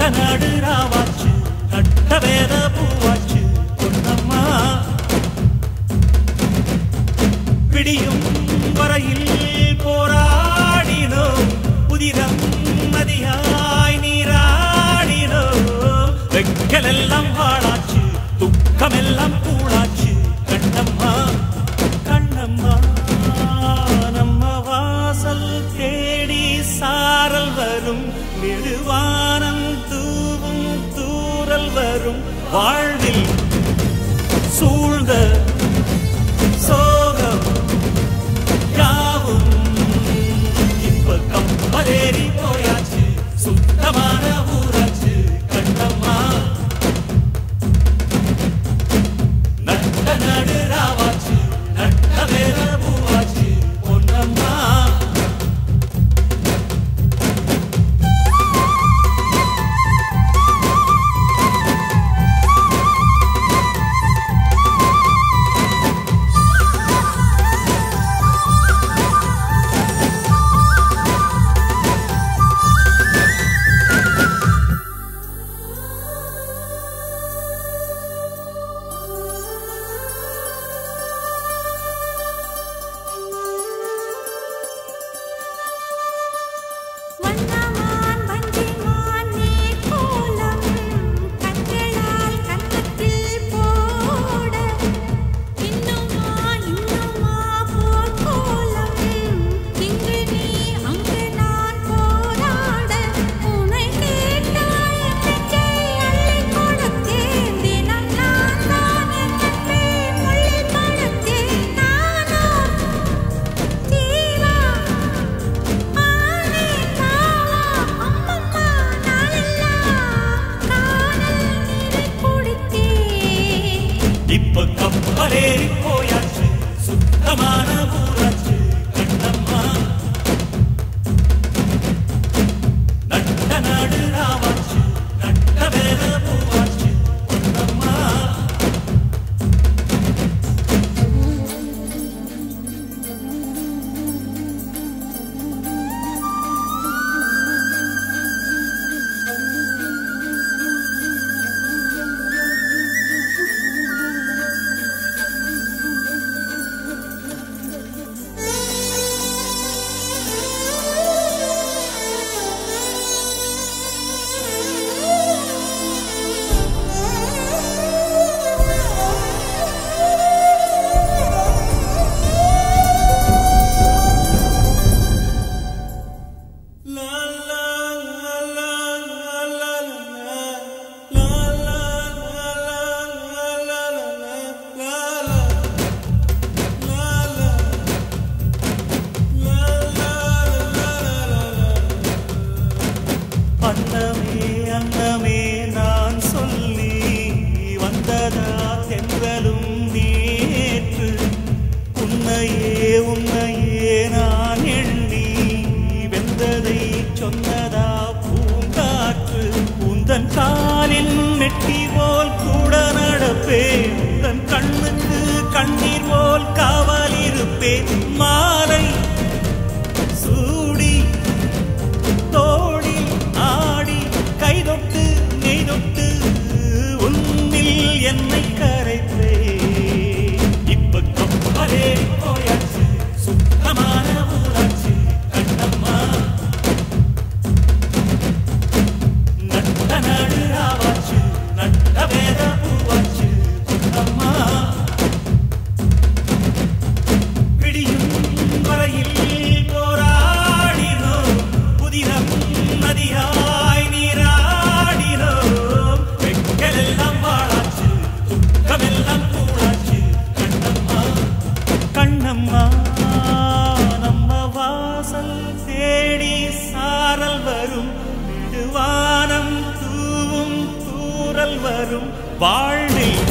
நாடு ராவாச்சு நட்ட வேத பூவாச்சு பொன்னம்மா பிடியும் வரையில் போராடினோம் புதிரம் நதியாய் நீராடினோம் வெக்கலெல்லாம் வாழாச்சு துக்கமெல்லாம் கூழாச்சு கண்ணம்மா கண்ணம்மா நம்ம வாசல் தேடி சாரல் வரும் நெடுவானம் தூவும் தூரல் வரும் வாழ்வில் சூழ்ந்த சோகம் யாவும் இப்ப கப்பலேறி போயாச்சு சுத்தமான ஊராச்சு கண்ணம்மா நட்ட நடு ராவாச்சு நட்ட வேற பூவாச்சு பொன்னம்மா வண்ணமான் வஞ்சிமான் நீர்க்கோலம் கண்களால் கன்னத்தில் போட இன்னுமா இன்னுமா போர்க்கோலம் இங்கு நீ அங்கு நான் போராட உனை கேட்டாய் நெஞ்சை அள்ளிக் கொடுத்தேன் தினம் நான் தான் என் அன்பே முள்ளில் படுத்தேன் நானோ ஜீவா ஆனே தாவா அம்மம்மா நாளெல்லாம் காணல் நீரை குடித்தேன் இப்ப கப்பலேறி போயாச்சு சுத்தமான ஊராச்சு கண்ணம்மா நட்ட நாடு ராவாச்சு நட்ட வேற பூவாச்சு Ponnamma La la la la la la la la la la la la அன்னமே அன்னமே நான் சொல்லி வந்ததா தென்றலும் நேற்று உன்னையே உன்னையே நான் எண்ணி வெந்ததை சொன்னதா பூங்காற்று உந்தன் காலில் நெட்டி போல் கூட நடப்பேன் உந்தன் கண்ணுக்கு கண்ணீர் போல் காவல் இருப்பேன் மாலை சூடி தோடி ஆடி கைதொட்டு நெய்தொட்டு உன்னில் என்னை கரைத்தே இப்ப கப்பலே போயாச்சு சுத்தமான ஊராச்சு கண்ணம்மா நட்ட நாடு ராவாச்சு நட்ட வேத பூவாச்சு கண்ணம்மா பிடியும் வரையில் போராடினோம் புதினம் நதியாய் நீராடினோம் வெக்கலெல்லாம் வாழாச்சு துக்கமெல்லாம் கூடாச்சு கண்ணம்மா கண்ணம்மா நம்ம வாசல் தேடி சாரல் வரும் நெடுவானம் தூவும் தூரல் வரும் வாழ்வில்